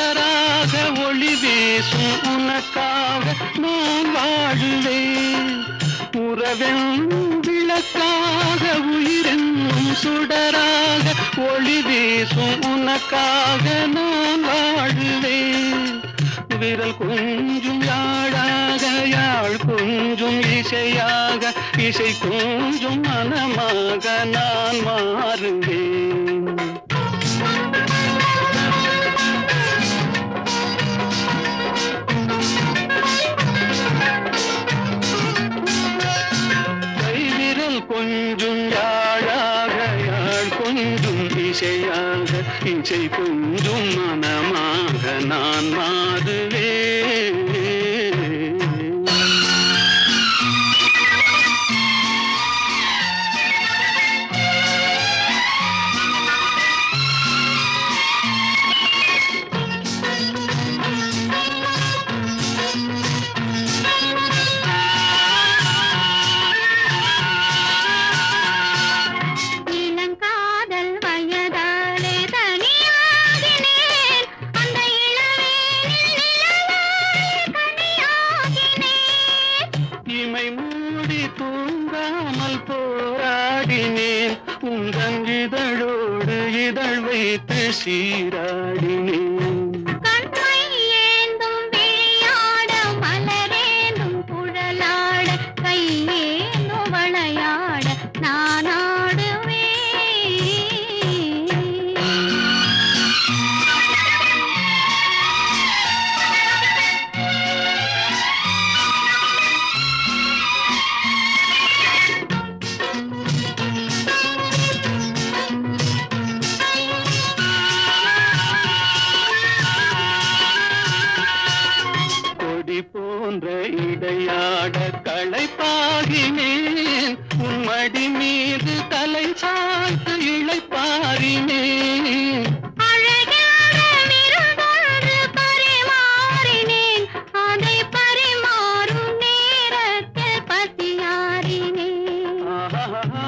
சுடராக ஒளி வீசும் உனக்காக நான் வாழுவேன் உறவென் விளக்காக உயிரென்னும் சுடராக ஒளி வீசும் உனக்காக நான் வாழுவேன் விரல் கொஞ்சும் யாழாக யாழ் கொஞ்சும் இசையாக இசை கொஞ்சும் மனமாக நான் மாறுவேன் கைவிரல் கொஞ்சும் யாழாக யாழ் கொஞ்சும் இசையாக இசை கொஞ்சும் மனமாக நான் மாறுவேன் இளங்காதல் வயதாலே தனியாகினேன் அந்த இளவேனில் நிழலாலே கனியாகினேன் இமை மூடி தூங்காமல் போராடினேன் உந்தன் இதழோடு இதழ் வைத்து சீராடினேன் கண்மை ஏந்தும் விழியாட மலரேந்தும் குழலாட கையேந்தும் வளையாட நான் ஆடுவேன் கொடி போன்ற இடையாட களைப்பாகினேன் உன்மடி மீது தலை சாய்த்து இழைப்பாரினேன் அழகான விருந்தொன்று பரிமாறினேன் அதை பரிமாறும் நேரத்தில் பசியாறினேன் ஆஹா.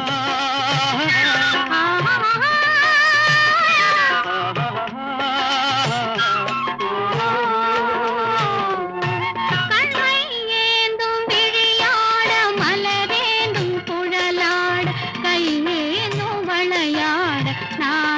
கண்மை ஏந்தும் விழியாட மலரேந்தும் குழலாட கையேந்தும் வளையாட நான்